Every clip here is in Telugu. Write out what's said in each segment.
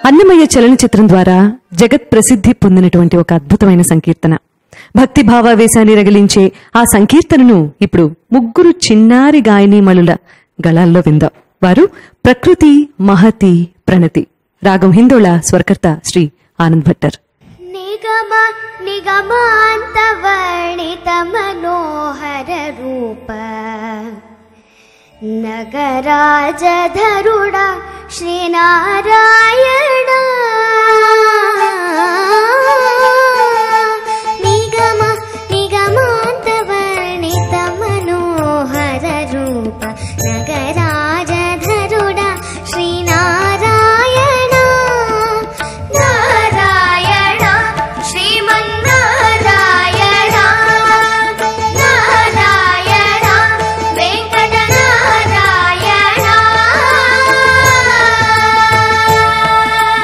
అన్నమయ్య చలనచిత్రం ద్వారా జగత్ ప్రసిద్ధి పొందినటువంటి ఒక అద్భుతమైన సంకీర్తన భక్తి భావావేశాన్ని రగిలించే ఆ సంకీర్తనను ఇప్పుడు ముగ్గురు చిన్నారి గాయనీమణుల గళాల్లో విందాం వారు ప్రకృతి మహతి ప్రణతి రాగం హిందోళ స్వరకర్త శ్రీ ఆనంద్ భట్టర్ నిగమ నిగమాంతవర్ణిత మనోహర రూప నగరాజధరుడ శ్రీనారాయణ నిగమ నిగమాంతవర్ణిత మనోహర రూప నగరాజధరుడ శ్రీనారాయణ నారాయణ శ్రీమన్నారాయణ నారాయణ వెంకటనారాయణ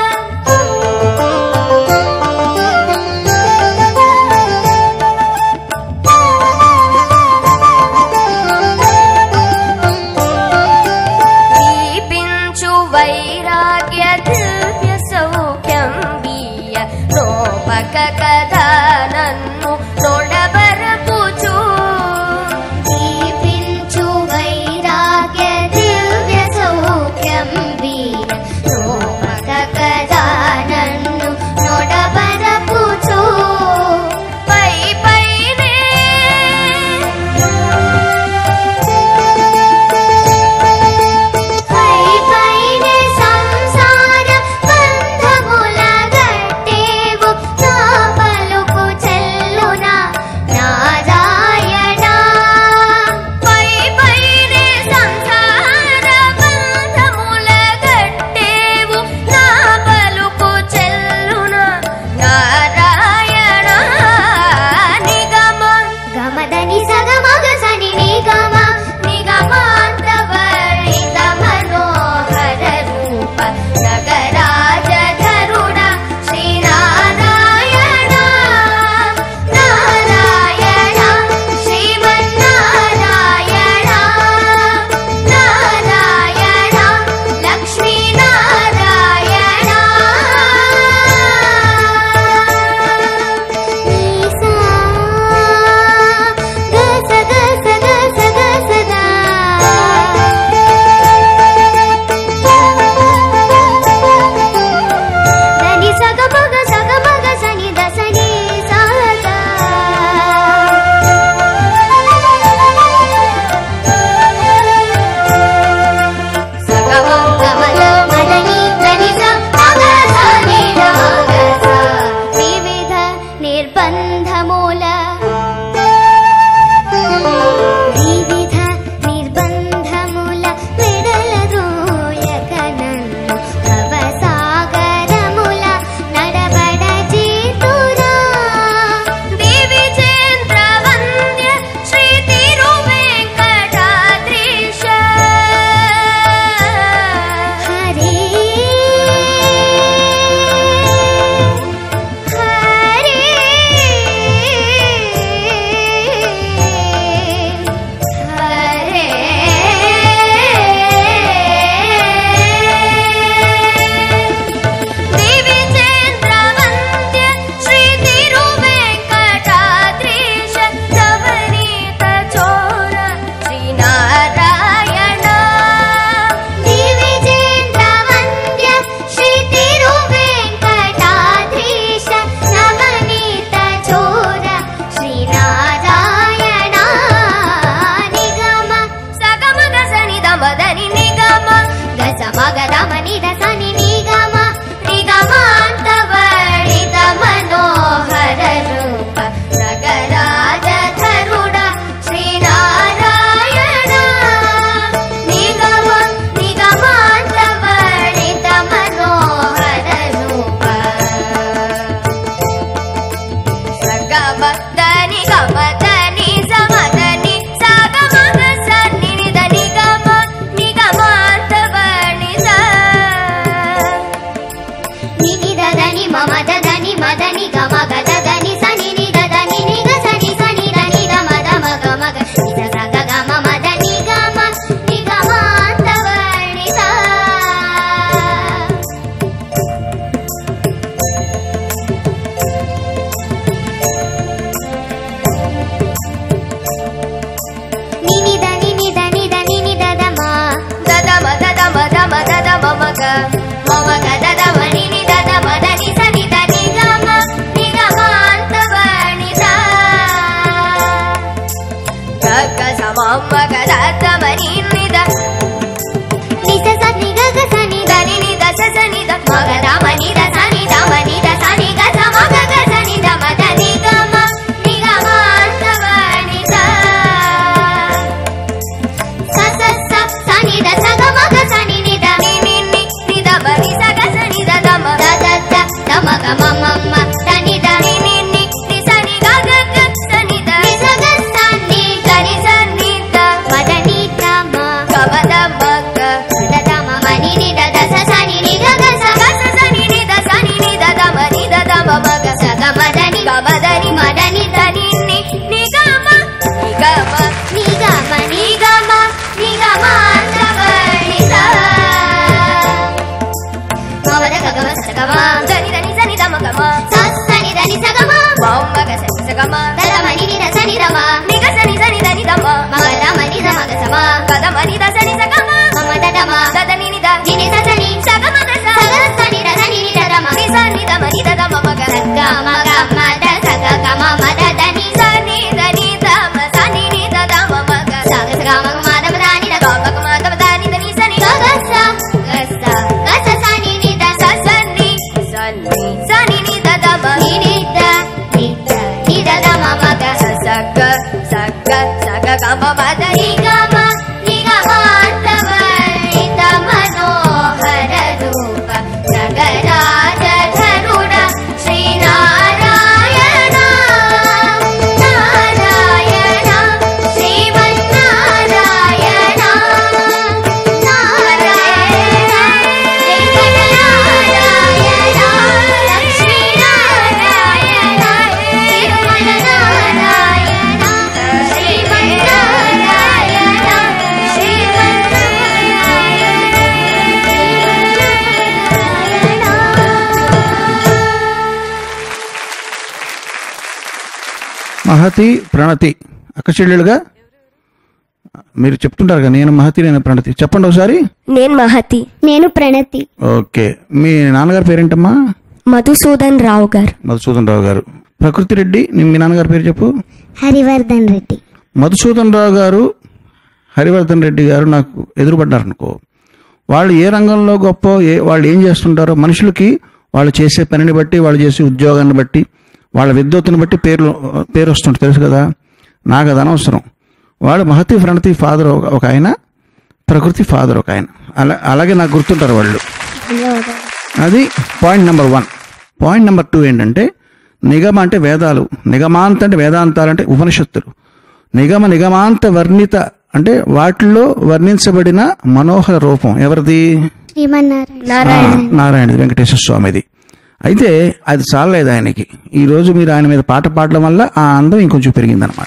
మహతి ప్రణతి అక్క చెల్లెలుగా మీరు చెప్తుంటారు కదా నేను మహతి నేను ప్రణతి చెప్పండి ఒకసారి నేను మహతి నేను ప్రణతి ఓకే మీ నాన్నగారి పేరేంటమ్మా మధుసూదన్ రావు గారు మధుసూదన్ రావు గారు ప్రకృతి రెడ్డి నీ- మీ నాన్నగారి పేరు చెప్పు హరివర్ధన్ రెడ్డి మధుసూదన్ రావు గారు హరివర్ధన్ రెడ్డి గారు నాకు ఎదురుపడ్డారు అనుకో వాళ్ళు ఏ రంగంలో గొప్ప ఏ వాళ్ళు ఏం చేస్తుంటారో మనుషులకి వాళ్ళు చేసే పనిని బట్టి వాళ్ళు చేసే ఉద్యోగాన్ని బట్టి వాళ్ళ విద్యుత్తుని బట్టి పేరు పేరు వస్తుంది తెలుసు కదా నాకు అది అనవసరం వాళ్ళు మహతి ప్రణతి ఫాదర్ ఒక ఒక ఆయన ప్రకృతి ఫాదర్ ఒక ఆయన అలా అలాగే నాకు గుర్తుంటారు వాళ్ళు అది point number one point number two ఏంటంటే నిగమ అంటే వేదాలు నిగమాంత అంటే వేదాంతాలు అంటే ఉపనిషత్తులు నిగమ నిగమాంత వర్ణిత అంటే వాటిల్లో వర్ణించబడిన మనోహర రూపం ఎవరిది శ్రీమన్నారాయణ ఆ, నారాయణ వెంకటేశ్వర స్వామిది అయితే అది చాలలేదు ఆయనకి ఈ రోజు మీరు ఆయన మీద పాట పాడడం వల్ల ఆ అందం ఇంకొంచెం పెరిగిందనమాట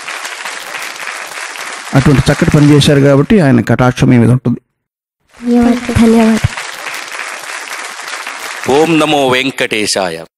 అటువంటి చక్కటి పని చేశారు కాబట్టి ఆయన కటాక్షం మీ మీద ఉంటుంది ధన్యవాదాలు ఓం నమో వెంకటేశాయ